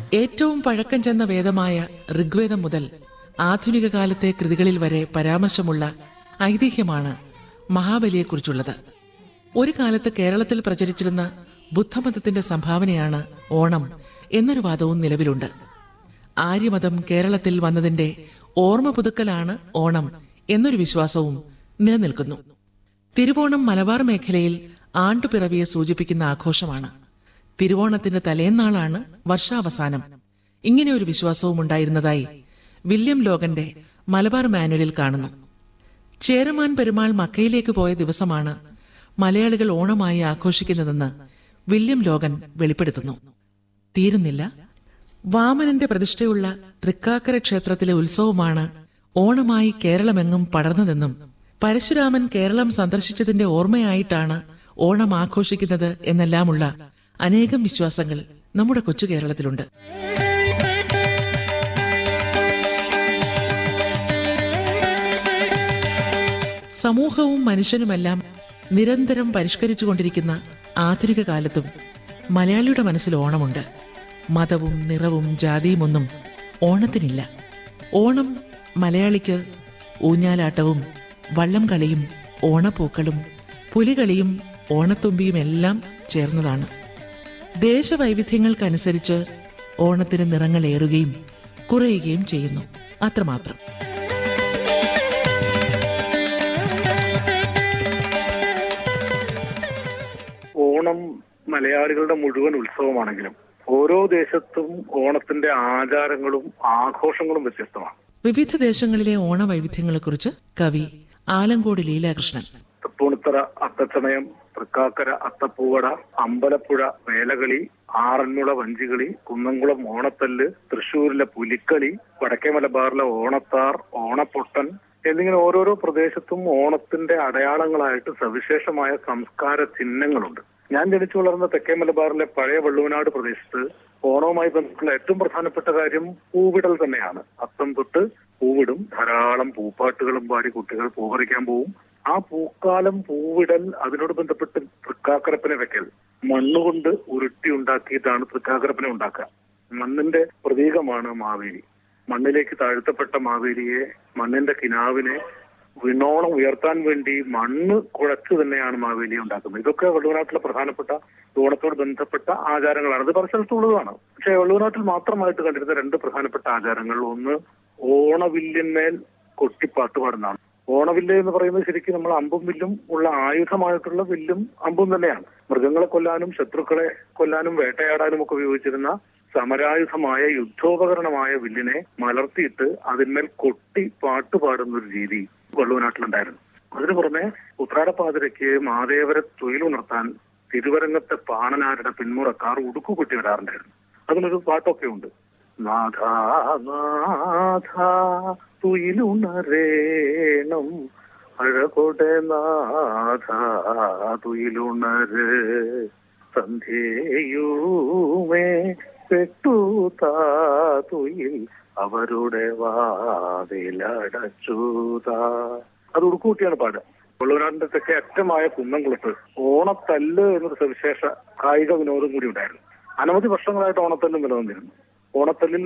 ഏറ്റവും പഴക്കം ചെന്ന വേദമായ ഋഗ്വേദം മുതൽ ആധുനിക കാലത്തെ കൃതികളിൽ വരെ പരാമർശമുള്ള ഐതിഹ്യമാണ് മഹാബലിയെക്കുറിച്ചുള്ളത് ഒരു കാലത്ത് കേരളത്തിൽ പ്രചരിച്ചിരുന്ന ബുദ്ധമതത്തിന്റെ സംഭാവനയാണ് ഓണം എന്നൊരു വാദവും നിലവിലുണ്ട് ആര്യമതം കേരളത്തിൽ വന്നതിന്റെ ഓർമ്മ പുതുക്കലാണ് ഓണം എന്നൊരു വിശ്വാസവും നിലനിൽക്കുന്നു തിരുവോണം മലബാർ മേഖലയിൽ ആണ്ടുപിറവിയെ സൂചിപ്പിക്കുന്ന ആഘോഷമാണ് തിരുവോണത്തിന്റെ തലേന്നാളാണ് വർഷാവസാനം ഇങ്ങനെ ഒരു വിശ്വാസവും ഉണ്ടായിരുന്നതായി വില്യം ലോഗന്റെ മലബാർ മാനുവലിൽ കാണുന്നു ചേരമാൻ പെരുമാൾ മക്കയിലേക്ക് പോയ ദിവസമാണ് മലയാളികൾ ഓണമായി ആഘോഷിക്കുന്നതെന്ന് വില്യം ലോഗൻ വെളിപ്പെടുത്തുന്നു തീരുന്നില്ല വാമനന്റെ പ്രതിഷ്ഠയുള്ള തൃക്കാക്കര ക്ഷേത്രത്തിലെ ഉത്സവമാണ് ഓണമായി കേരളമെങ്ങും പടർന്നതെന്നും പരശുരാമൻ കേരളം സന്ദർശിച്ചതിന്റെ ഓർമ്മയായിട്ടാണ് ഓണം ആഘോഷിക്കുന്നത് എന്നെല്ലാമുള്ള അനേകം വിശ്വാസങ്ങൾ നമ്മുടെ കൊച്ചു കേരളത്തിലുണ്ട് സമൂഹവും മനുഷ്യനുമെല്ലാം നിരന്തരം പരിഷ്കരിച്ചുകൊണ്ടിരിക്കുന്ന ആധുനിക കാലത്തും മലയാളിയുടെ മനസ്സിൽ ഓണമുണ്ട് മതവും നിറവും ജാതിയുമൊന്നും ഓണത്തിനില്ല ഓണം മലയാളിക്ക് ഊഞ്ഞാലാട്ടവും വള്ളം കളിയും ഓണപ്പൂക്കളും പുലികളിയും ഓണത്തുമ്പിയും എല്ലാം ചേർന്നതാണ് ദേശവൈവിധ്യങ്ങൾക്കനുസരിച്ച് ഓണത്തിന് നിറങ്ങൾ ഏറുകയും കുറയുകയും ചെയ്യുന്നു അത്രമാത്രം ഓണം മലയാളികളുടെ മുഴുവൻ ഉത്സവമാണെങ്കിലും ഓരോ ദേശത്തും ഓണത്തിന്റെ ആചാരങ്ങളും ആഘോഷങ്ങളും വ്യത്യസ്തമാണ് വിവിധ ദേശങ്ങളിലെ ഓണവൈവിധ്യങ്ങളെക്കുറിച്ച് കവി ആലങ്കോട് ലീലാകൃഷ്ണൻ തൃപ്പൂണിത്തറ അത്തച്ചമയം തൃക്കാക്കര അത്തപ്പൂവട അമ്പലപ്പുഴ വേലകളി ആറന്മുള വഞ്ചികളി കുന്നംകുളം ഓണത്തല്ല് തൃശ്ശൂരിലെ പുലിക്കളി വടക്കേ മലബാറിലെ ഓണത്താർ ഓണപ്പൊട്ടൻ എന്നിങ്ങനെ ഓരോരോ പ്രദേശത്തും ഓണത്തിന്റെ അടയാളങ്ങളായിട്ട് സവിശേഷമായ സംസ്കാര ചിഹ്നങ്ങളുണ്ട് ഞാൻ ജനിച്ചു വളർന്ന തെക്കേ മലബാറിലെ പഴയ വള്ളുവനാട് പ്രദേശത്ത് ഓണവുമായി ബന്ധപ്പെട്ടുള്ള ഏറ്റവും പ്രധാനപ്പെട്ട കാര്യം പൂവിടൽ തന്നെയാണ് അത്തം തൊട്ട് പൂവിടും ധാരാളം പൂപ്പാട്ടുകളും പാടി കുട്ടികൾ പൂപറിക്കാൻ പോവും ആ പൂക്കാലം പൂവിടൽ അതിനോട് ബന്ധപ്പെട്ട് തൃക്കാക്കരപ്പനെ വെക്കൽ മണ്ണുകൊണ്ട് ഉരുട്ടി ഉണ്ടാക്കിയിട്ടാണ് തൃക്കാക്കരപ്പനെ ഉണ്ടാക്കുക മണ്ണിന്റെ പ്രതീകമാണ് മാവേലി മണ്ണിലേക്ക് താഴ്ത്തപ്പെട്ട മാവേലിയെ മണ്ണിന്റെ കിനാവിനെ വിണോളം ഉയർത്താൻ വേണ്ടി മണ്ണ് കുഴച്ച് തന്നെയാണ് മാവേലിയെ ഉണ്ടാക്കുന്നത് ഇതൊക്കെ വള്ളുവനാട്ടിലെ പ്രധാനപ്പെട്ട ഓണത്തോട് ബന്ധപ്പെട്ട ആചാരങ്ങളാണ് ഇത് പല സ്ഥലത്തുള്ളതാണ് പക്ഷേ വള്ളുവനാട്ടിൽ മാത്രമായിട്ട് കണ്ടിരുന്ന രണ്ട് പ്രധാനപ്പെട്ട ആചാരങ്ങൾ ഒന്ന് ഓണവില്ലിന്മേൽ കൊട്ടിപ്പാട്ട് പാടുന്നതാണ് ഓണവില്ല് എന്ന് പറയുന്നത് ശരിക്കും നമ്മൾ അമ്പും വില്ലും ഉള്ള ആയുധമായിട്ടുള്ള വില്ലും അമ്പും തന്നെയാണ് മൃഗങ്ങളെ കൊല്ലാനും ശത്രുക്കളെ കൊല്ലാനും വേട്ടയാടാനും ഒക്കെ ഉപയോഗിച്ചിരുന്ന സമരായുധമായ യുദ്ധോപകരണമായ വില്ലിനെ മലർത്തിയിട്ട് അതിന്മേൽ കൊട്ടി പാട്ട് പാടുന്ന ഒരു രീതി വള്ളുവനാട്ടിലുണ്ടായിരുന്നു അതിനു പുറമെ ഉത്രാടപ്പാതിരയ്ക്ക് മാതേവരെ തൊഴിലുണർത്താൻ തിരുവരങ്ങത്തെ പാണനാരുടെ പിന്മുറക്കാർ ഉടുക്കു കൊട്ടി വരാറുണ്ടായിരുന്നു അതിനൊരു പാട്ടൊക്കെ ഉണ്ട് നാഥ നാഥ തുയിലുണരേണം അഴകൊടെ നാഥ തുയിലുണര് സന്ധ്യയുമേ പെട്ടുതാതുയിൽ അവരുടെ വാതിലടച്ചുതാ അത് ഉടുക്കൂട്ടിയാണ് പാടുക കൊള്ളൂരാടിന്റെ തെക്കേ അറ്റമായ കുന്നംകുളത്ത് ഓണത്തല്ല് എന്നൊരു സവിശേഷ കായിക വിനോദം കൂടി ഉണ്ടായിരുന്നു അനവധി വർഷങ്ങളായിട്ട് ഓണത്തല്ല് നിലനിന്നിരുന്നു ഓണത്തല്ലിൽ